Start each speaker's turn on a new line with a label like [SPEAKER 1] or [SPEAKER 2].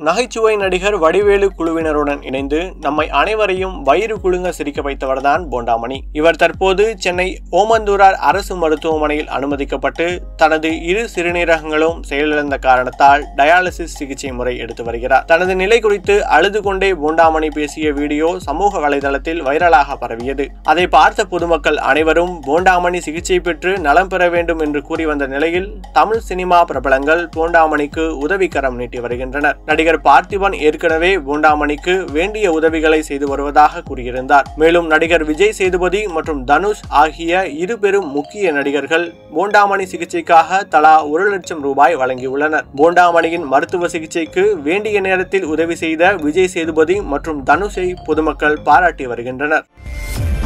[SPEAKER 1] நகைச்சுவை நடிகர் வடிவேலு குழுவினருடன் இணைந்து நம்மை அனைவரையும் வயிறு குலுங்க சிரிக்க வைத்தவர்தான் போண்டாமணி இவர் தற்போது சென்னை ஓமந்தூரார் அரசு மருத்துவமனையில் அனுமதிக்கப்பட்டு தனது இரு சிறுநீரகங்களும் செயலிழந்த காரணத்தால் டயாலிசிஸ் சிகிச்சை முறை எடுத்து வருகிறார் தனது நிலை குறித்து அழுது கொண்டே போண்டாமணி பேசிய வீடியோ சமூக வலைதளத்தில் வைரலாக பரவியது அதை பார்த்த பொதுமக்கள் அனைவரும் போண்டாமணி சிகிச்சை பெற்று நலம் பெற வேண்டும் என்று கூறி வந்த நிலையில் தமிழ் சினிமா பிரபலங்கள் போண்டாமணிக்கு உதவிக்கரம் நீட்டி வருகின்றனர் நடிகர் பார்த்திபன் ஏற்கனவே போண்டாமணிக்கு வேண்டிய உதவிகளை செய்து வருவதாக கூறியிருந்தார் மேலும் நடிகர் விஜய் சேதுபதி மற்றும் தனுஷ் ஆகிய இரு பெரும் முக்கிய நடிகர்கள் போண்டாமணி சிகிச்சைக்காக தலா ஒரு லட்சம் ரூபாய் வழங்கியுள்ளனர் போண்டாமணியின் மருத்துவ சிகிச்சைக்கு வேண்டிய நேரத்தில் உதவி செய்த விஜய் சேதுபதி மற்றும் தனுஷை பொதுமக்கள் பாராட்டி வருகின்றனர்